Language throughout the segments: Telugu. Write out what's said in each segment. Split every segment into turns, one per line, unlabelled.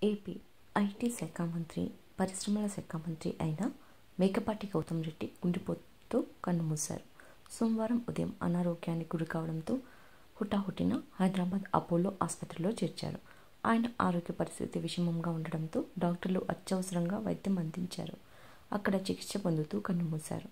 ఏపీ ఐటీ శాఖ మంత్రి పరిశ్రమల శాఖ మంత్రి అయిన మేకపాటి గౌతమ్ రెడ్డి గుండెపోటుతో కన్నుమూశారు సోమవారం ఉదయం అనారోగ్యానికి గురి కావడంతో హుటాహుటిన హైదరాబాద్ అపోలో ఆసుపత్రిలో చేర్చారు ఆయన ఆరోగ్య పరిస్థితి విషమంగా ఉండడంతో డాక్టర్లు అత్యవసరంగా వైద్యం అందించారు అక్కడ చికిత్స పొందుతూ కన్నుమూశారు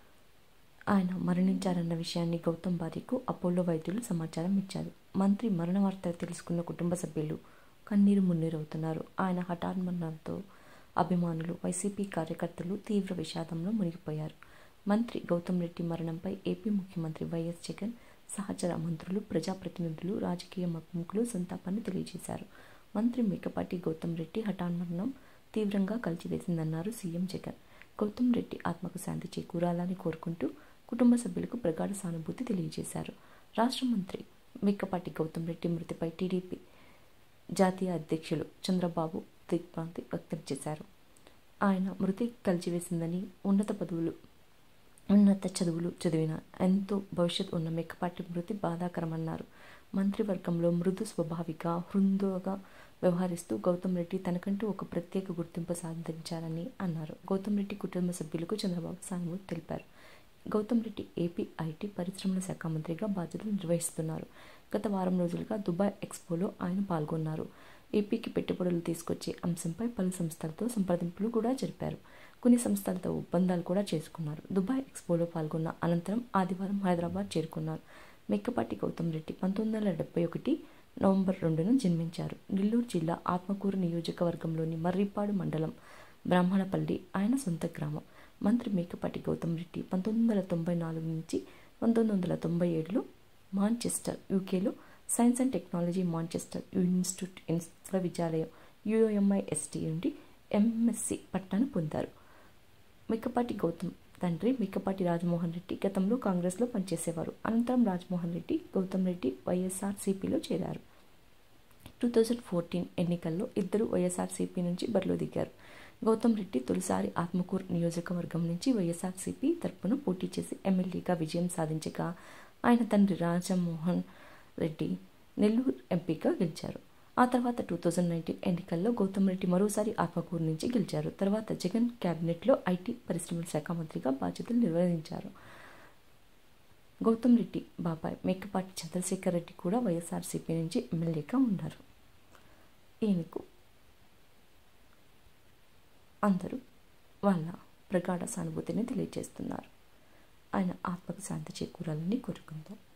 ఆయన మరణించారన్న విషయాన్ని గౌతమ్ భార్యకు అపోలో వైద్యులు సమాచారం ఇచ్చారు మంత్రి మరణ వార్త తెలుసుకున్న కుటుంబ సభ్యులు కన్నీరు మున్నీరవుతున్నారు ఆయన హఠాన్ మరణంతో అభిమానులు వైసీపీ కార్యకర్తలు తీవ్ర విషాదంలో మునిగిపోయారు మంత్రి గౌతమ్ రెడ్డి మరణంపై ఏపీ ముఖ్యమంత్రి వైఎస్ జగన్ సహచర మంత్రులు ప్రజాప్రతినిధులు రాజకీయ ప్రముఖులు సంతాపాన్ని తెలియజేశారు మంత్రి మేకపాటి గౌతమ్ రెడ్డి హఠాన్ మరణం తీవ్రంగా కలిచివేసిందన్నారు సీఎం జగన్ గౌతమ్ రెడ్డి ఆత్మకు శాంతి చేకూరాలని కోరుకుంటూ కుటుంబ సభ్యులకు ప్రగాఢ సానుభూతి తెలియజేశారు రాష్ట్ర మంత్రి మేకపాటి గౌతమ్ రెడ్డి మృతిపై టీడీపీ జాతీయ అధ్యక్షులు చంద్రబాబు దిగ్భ్రాంతి వ్యక్తం చేశారు ఆయన మృతి కలిచివేసిందని ఉన్నత పదవులు ఉన్నత చదువులు చదివిన ఎంతో భవిష్యత్ ఉన్న మెక్కపాటి మృతి బాధాకరమన్నారు మంత్రివర్గంలో మృదు స్వభావిక హృందుగా వ్యవహరిస్తూ గౌతమ్ రెడ్డి తనకంటూ ఒక ప్రత్యేక గుర్తింపు సాధించారని అన్నారు గౌతమ్ రెడ్డి కుటుంబ సభ్యులకు చంద్రబాబు సానుభూతి తెలిపారు గౌతమ్ రెడ్డి ఏపీ ఐటీ పరిశ్రమల శాఖ మంత్రిగా బాధ్యతలు నిర్వహిస్తున్నారు గత వారం రోజులుగా దుబాయ్ ఎక్స్పోలో ఆయన పాల్గొన్నారు ఏపీకి పెట్టుబడులు తీసుకొచ్చే అంశంపై పలు సంస్థలతో సంప్రదింపులు కూడా జరిపారు కొన్ని సంస్థలతో ఒప్పందాలు కూడా చేసుకున్నారు దుబాయ్ ఎక్స్పోలో పాల్గొన్న అనంతరం ఆదివారం హైదరాబాద్ చేరుకున్నారు మెక్కపాటి గౌతమ్ రెడ్డి పంతొమ్మిది వందల డెబ్బై ఒకటి నవంబర్ రెండున జన్మించారు నెల్లూరు జిల్లా ఆత్మకూరు నియోజకవర్గంలోని మర్రిపాడు మండలం బ్రాహ్మణపల్లి ఆయన సొంత గ్రామం మంత్రి మేకపాటి గౌతమ్ రెడ్డి పంతొమ్మిది వందల తొంభై నాలుగు నుంచి పంతొమ్మిది వందల తొంభై ఏడులో మాంచెస్టర్ యూకేలో science and technology Manchester institute విశ్వవిద్యాలయం యుఎంఐఎస్టీ నుండి ఎంఎస్సి పట్టాను పొందారు మిక్కపాటి గౌతమ్ తండ్రి మిక్కపాటి రాజమోహన్ రెడ్డి గతంలో కాంగ్రెస్లో పనిచేసేవారు అనంతరం రాజమోహన్ రెడ్డి గౌతమ్ రెడ్డి వైఎస్ఆర్సీపీలో చేరారు టూ థౌజండ్ ఫోర్టీన్ ఎన్నికల్లో ఇద్దరు వైఎస్ఆర్సీపీ నుంచి బరిలో దిగారు గౌతమ్ రెడ్డి తొలిసారి ఆత్మకూరు నియోజకవర్గం నుంచి వైఎస్ఆర్సీపీ తరపున పోటీ చేసి ఎమ్మెల్యేగా విజయం సాధించగా ఆయన తండ్రి రాజమోహన్ రెడ్డి నెల్లూరు ఎంపీగా గెలిచారు ఆ తర్వాత టూ థౌజండ్ నైన్టీన్ ఎన్నికల్లో గౌతమ్ రెడ్డి మరోసారి ఆత్మకూరు నుంచి గెలిచారు తర్వాత జగన్ క్యాబినెట్లో ఐటీ పరిశ్రమల శాఖ మంత్రిగా బాధ్యతలు నిర్వహించారు గౌతమ్ రెడ్డి బాబాయ్ మేకపాటి చంద్రశేఖర్ రెడ్డి కూడా వైఎస్ఆర్సీపీ నుంచి ఎమ్మెల్యేగా ఉన్నారు ఈయనకు అందరూ వాళ్ళ ప్రగాఢ సానుభూతిని తెలియజేస్తున్నారు ఆయన ఆత్మకు శాంతి చేకూరాలని కోరుకుందాం